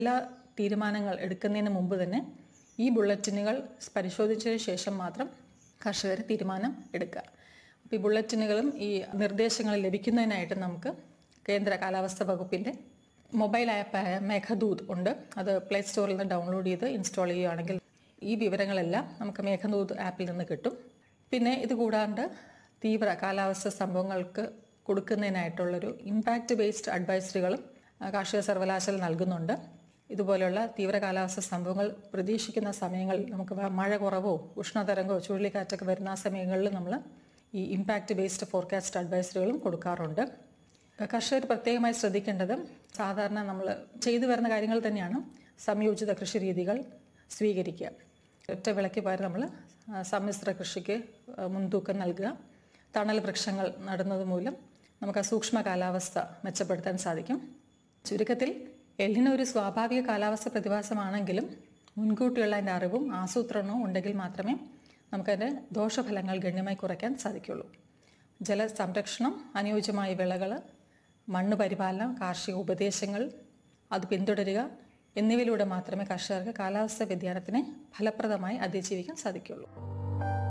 എല്ലാ തീരുമാനങ്ങൾ എടുക്കുന്നതിന് മുമ്പ് തന്നെ ഈ ബുള്ളറ്റിനുകൾ പരിശോധിച്ചതിന് ശേഷം മാത്രം കർഷകർ തീരുമാനം എടുക്കുക അപ്പോൾ ഈ ബുള്ളറ്റിനുകളും ഈ നിർദ്ദേശങ്ങൾ ലഭിക്കുന്നതിനായിട്ട് നമുക്ക് കേന്ദ്ര കാലാവസ്ഥ വകുപ്പിൻ്റെ മൊബൈൽ ആപ്പായ മേഘദൂത് ഉണ്ട് അത് പ്ലേ സ്റ്റോറിൽ നിന്ന് ഡൗൺലോഡ് ചെയ്ത് ഇൻസ്റ്റാൾ ചെയ്യുകയാണെങ്കിൽ ഈ വിവരങ്ങളെല്ലാം നമുക്ക് മേഘദൂത് ആപ്പിൽ നിന്ന് കിട്ടും പിന്നെ ഇത് കൂടാണ്ട് തീവ്ര കാലാവസ്ഥ സംഭവങ്ങൾക്ക് കൊടുക്കുന്നതിനായിട്ടുള്ളൊരു ഇമ്പാക്റ്റ് ബേസ്ഡ് അഡ്വൈസറികളും ആ, കാർഷിക സർവകലാശാല നൽകുന്നുണ്ട് ഇതുപോലെയുള്ള തീവ്ര കാലാവസ്ഥ സംഭവങ്ങൾ പ്രതീക്ഷിക്കുന്ന സമയങ്ങളിൽ നമുക്ക് വ- മഴ കുറവോ ഉഷ്ണതരംഗോ ചുഴലിക്കാറ്റൊക്കെ വരുന്ന ആ സമയങ്ങളിൽ നമ്മൾ ഈ ഇമ്പാക്റ്റ് ബേസ്ഡ് ഫോർകാസ്റ്റ് അഡ്വൈസറികളും കൊടുക്കാറുണ്ട് കർഷകർ പ്രത്യേകമായി ശ്രദ്ധിക്കേണ്ടത് സാധാരണ നമ്മൾ ചെയ്തു വരുന്ന കാര്യങ്ങൾ തന്നെയാണ് സംയോജിത കൃഷി രീതികൾ സ്വീകരിക്കുക ഒറ്റ വിളയ്ക്ക് പകരം നമ്മൾ സമ്മിശ്ര കൃഷിക്ക് ആ, മുൻതൂക്കം നൽകുക തണൽ വൃക്ഷങ്ങൾ നടുന്നത് മൂലം നമുക്ക് ആ സൂക്ഷ്മ കാലാവസ്ഥ മെച്ചപ്പെടുത്താൻ സാധിക്കും ചുരുക്കത്തിൽ എല്ലിന് ഒരു സ്വാഭാവിക കാലാവസ്ഥ പ്രതിഭാസമാണെങ്കിലും മുൻകൂട്ടിയുള്ള അതിൻ്റെ അറിവും ആസൂത്രണവും ഉണ്ടെങ്കിൽ മാത്രമേ നമുക്കതിൻ്റെ ദോഷഫലങ്ങൾ ഗണ്യമായി കുറയ്ക്കാൻ സാധിക്കുള്ളൂ ജലസംരക്ഷണം അനുയോജ്യമായ വിളകൾ മണ്ണ് പരിപാലനം കാർഷിക ഉപദേശങ്ങൾ അത് പിന്തുടരുക എന്നിവയിലൂടെ മാത്രമേ കർഷകർക്ക് കാലാവസ്ഥ വ്യതിയാനത്തിനെ ഫലപ്രദമായി അതിജീവിക്കാൻ സാധിക്കുള്ളൂ